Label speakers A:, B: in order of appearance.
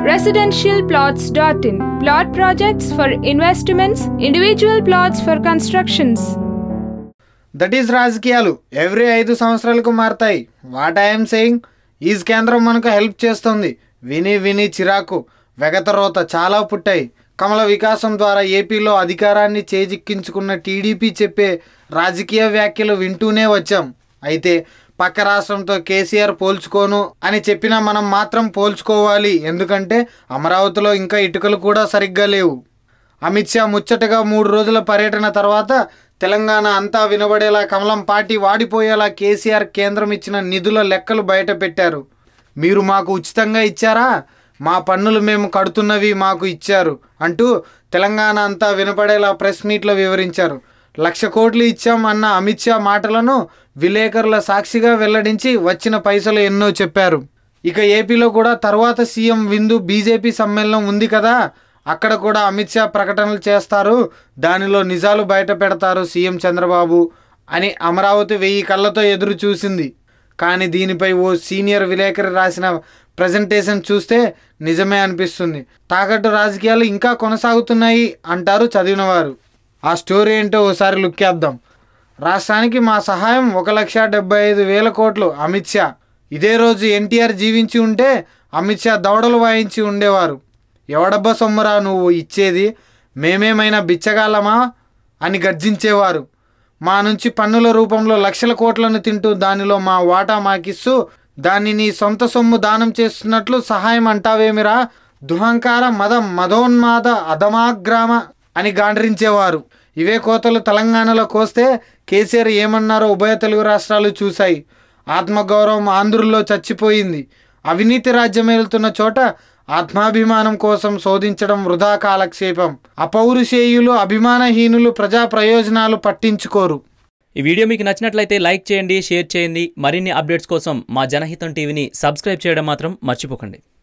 A: residentialplots.in. Plot projects for investments, individual plots for constructions.
B: That is రాజకీయాలు every ఐదు సంవత్సరాలకు మారతాయి వాట్ ఐఎమ్ సెయింగ్ ఈజ్ కేంద్రం మనకు హెల్ప్ చేస్తుంది విని విని చిరాకు వెగతరోత చాలా పుట్టాయి కమల వికాసం ద్వారా ఏపీలో అధికారాన్ని చేజిక్కించుకున్న టీడీపీ చెప్పే రాజకీయ వ్యాఖ్యలు వింటూనే వచ్చాం అయితే పక్క రాష్ట్రంతో కేసీఆర్ పోల్చుకోను అని చెప్పినా మనం మాత్రం పోల్చుకోవాలి ఎందుకంటే అమరావతిలో ఇంకా ఇటుకలు కూడా సరిగ్గా లేవు అమిత్ షా ముచ్చటగా మూడు రోజుల పర్యటన తర్వాత తెలంగాణ అంతా వినబడేలా కమలం పార్టీ వాడిపోయేలా కేసీఆర్ కేంద్రం ఇచ్చిన నిధుల లెక్కలు బయట పెట్టారు మీరు మాకు ఉచితంగా ఇచ్చారా మా పన్నులు మేము కడుతున్నవి మాకు ఇచ్చారు అంటూ తెలంగాణ అంతా వినపడేలా ప్రెస్ మీట్లో వివరించారు లక్ష కోట్లు ఇచ్చాం అన్న అమిత్ షా మాటలను విలేకరుల సాక్షిగా వెల్లడించి వచ్చిన పైసలు ఎన్నో చెప్పారు ఇక ఏపీలో కూడా తర్వాత సీఎం విందు బీజేపీ సమ్మేళనం ఉంది కదా అక్కడ కూడా అమిత్ షా ప్రకటనలు చేస్తారు దానిలో నిజాలు బయట పెడతారు సీఎం చంద్రబాబు అని అమరావతి వెయ్యి కళ్ళతో ఎదురు చూసింది కానీ దీనిపై ఓ సీనియర్ విలేకరి రాసిన ప్రజెంటేషన్ చూస్తే నిజమే అనిపిస్తుంది తాకట్టు రాజకీయాలు ఇంకా కొనసాగుతున్నాయి అంటారు చదివినవారు ఆ స్టోరీ ఏంటో ఓసారి లుక్కేద్దాం రాష్ట్రానికి మా సహాయం ఒక లక్ష డెబ్బై ఐదు వేల కోట్లు అమిత్ షా ఇదే రోజు ఎన్టీఆర్ జీవించి ఉంటే అమిత్ షా దవడలు వాయించి ఉండేవారు ఎవడబ్బా సొమ్మురా నువ్వు ఇచ్చేది మేమేమైనా బిచ్చగాలమా అని గర్జించేవారు మా నుంచి పన్నుల రూపంలో లక్షల కోట్లను తింటూ దానిలో మా వాటా మాకిస్తూ దాన్ని నీ సొంత సొమ్ము దానం చేస్తున్నట్లు సహాయం అంటావేమిరా దుహంకార మదం మదోన్మాద అధమాగ్రామ అని గాండ్రించేవారు ఇవే కోతలు తెలంగాణలో కోస్తే కేసీఆర్ ఏమన్నారో ఉభయ తెలుగు రాష్ట్రాలు చూశాయి ఆత్మగౌరవం ఆంధ్రుల్లో చచ్చిపోయింది అవినీతి రాజ్యం ఏలుతున్న చోట ఆత్మాభిమానం కోసం శోధించడం వృధా కాలక్షేపం అపౌరుషేయులు అభిమానహీనులు ప్రజా ప్రయోజనాలు పట్టించుకోరు
C: ఈ వీడియో మీకు నచ్చినట్లయితే లైక్ చేయండి షేర్ చేయండి మరిన్ని అప్డేట్స్ కోసం మా జనహితం టీవీని సబ్స్క్రైబ్ చేయడం మాత్రం మర్చిపోకండి